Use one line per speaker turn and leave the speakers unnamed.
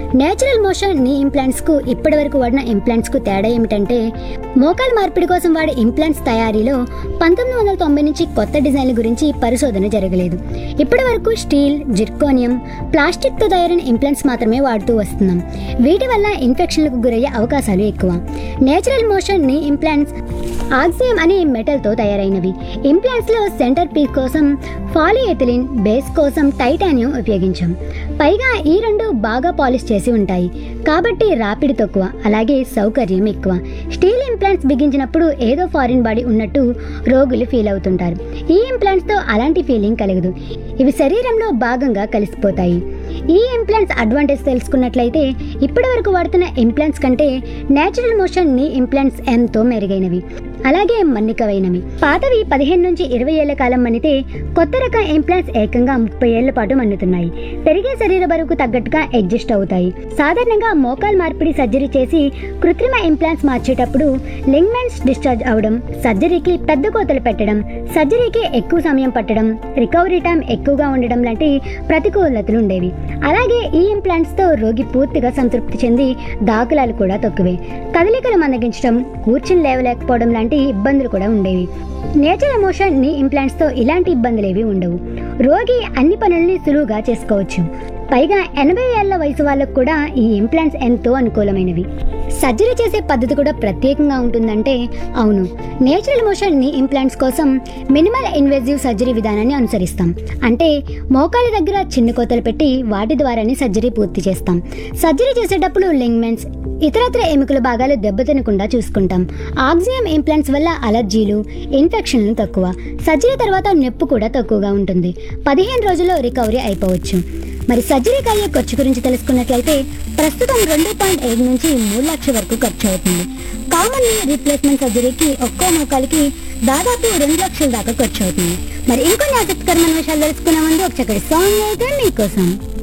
natural motion knee implants కు ఇప్పటి వరకు వాడిన ఇంప్లాంట్స్ కు తేడా ఏమిటంటే మోకాల్ మార్పిడి కోసం వాడే ఇంప్లాంట్స్ తయారీలో పంతొమ్మిది వందల తొంభై నుంచి కొత్త డిజైన్ల గురించి పరిశోధన జరగలేదు ఇప్పటి వరకు స్టీల్ జిర్కోనియం ప్లాస్టిక్ తో తయారైన ఇంప్లాంట్స్ మాత్రమే వాడుతూ వస్తున్నాం వీటి వల్ల ఇన్ఫెక్షన్లకు గురయ్యే అవకాశాలు ఎక్కువ natural motion knee implants Oxinium అనే మెటల్తో తయారైనవి ఇంప్లాంట్స్లో సెంటర్ పీస్ కోసం పాలిఎథిలిన్ బేస్ కోసం టైటానియం ఉపయోగించాం పైగా ఈ రెండు బాగా పాలిష్ చేసి ఉంటాయి కాబట్టి రాపిడి తక్కువ అలాగే సౌకర్యం ఎక్కువ స్టీల్ ఇంప్లాంట్స్ బిగించినప్పుడు ఏదో ఫారిన్ బాడీ ఉన్నట్టు రోగులు ఫీల్ అవుతుంటారు ఈ ఇంప్లాంట్స్తో అలాంటి ఫీలింగ్ కలగదు ఇవి శరీరంలో భాగంగా కలిసిపోతాయి ఈ ఇంప్లాంట్స్ అడ్వాంటేజ్ తెలుసుకున్నట్లయితే ఇప్పటి వరకు వాడుతున్న ఇంప్లాంట్స్ కంటే నేచురల్ మోషన్ నీ ఇంప్లాంట్స్ ఎంతో మెరుగైనవి అలాగే మన్నికవైనవి పాతవి పదిహేను నుంచి ఇరవై ఏళ్ల కాలం మన్నితే కొత్త రకం ఇంప్లాంట్స్ ఏకంగా ముప్పై ఏళ్ల పాటు మన్నుతున్నాయి పెరిగే శరీర బరువుకు తగ్గట్టుగా అడ్జస్ట్ అవుతాయి సాధారణంగా మోకాల్ మార్పిడి సర్జరీ చేసి కృత్రిమ ఇంప్లాంట్స్ మార్చేటప్పుడు లింగ్మెంట్స్ డిశ్చార్జ్ అవడం సర్జరీకి పెద్ద కోతలు పెట్టడం సర్జరీకి ఎక్కువ సమయం పట్టడం రికవరీ టైం ఎక్కువగా ఉండడం లాంటి ప్రతికూలతలు ఉండేవి అలాగే ఈ ఇంప్లాంట్స్ తో రోగి పూర్తిగా సంతృప్తి చెంది దాఖలాలు కూడా తక్కువే కదలికలు మందగించడం కూర్చుని లేవలేకపోవడం లాంటి ఇబ్బందులు కూడా ఉండేవి నేచర్ ఎమోషన్ నీ ఇంప్లాంట్స్ తో ఇలాంటి ఇబ్బందులు ఏవి ఉండవు రోగి అన్ని పనుల్ని సులువుగా చేసుకోవచ్చు పైగా ఎనభై ఏళ్ల వయసు వాళ్ళకు కూడా ఈ ఇంప్లాంట్స్ ఎంతో అనుకూలమైనవి సర్జరీ చేసే పద్ధతి కూడా ప్రత్యేకంగా ఉంటుందంటే అవును నేచురల్ మోషన్ నీ ఇంప్లాంట్స్ కోసం మినిమల్ ఇన్వెజివ్ సర్జరీ విధానాన్ని అనుసరిస్తాం అంటే మోకాలి దగ్గర చిన్న కోతలు పెట్టి వాటి ద్వారానే సర్జరీ పూర్తి చేస్తాం సర్జరీ చేసేటప్పుడు లింగ్మెంట్స్ ఇతరత్ర ఎముకల భాగాలు దెబ్బతినకుండా చూసుకుంటాం ఆక్సియం ఇంప్లాంట్స్ వల్ల అలర్జీలు ఇన్ఫెక్షన్లు తక్కువ సర్జరీ తర్వాత నొప్పి కూడా తక్కువగా ఉంటుంది పదిహేను రోజుల్లో రికవరీ అయిపోవచ్చు మరి సర్జరీకి అయ్యే ఖర్చు గురించి తెలుసుకున్నట్లయితే ప్రస్తుతం రెండు పాయింట్ ఐదు నుంచి మూడు లక్షల వరకు ఖర్చు అవుతుంది కామన్ రీప్లేస్మెంట్ సర్జరీకి ఒక్కో మోకాలికి దాదాపు రెండు లక్షల దాకా ఖర్చు అవుతుంది మరి ఇంకొన్ని ఆసక్తికరమైన విషయాలు తెలుసుకునే ముందు ఒక చక్కటి సాంగ్ అయితే మీకోసం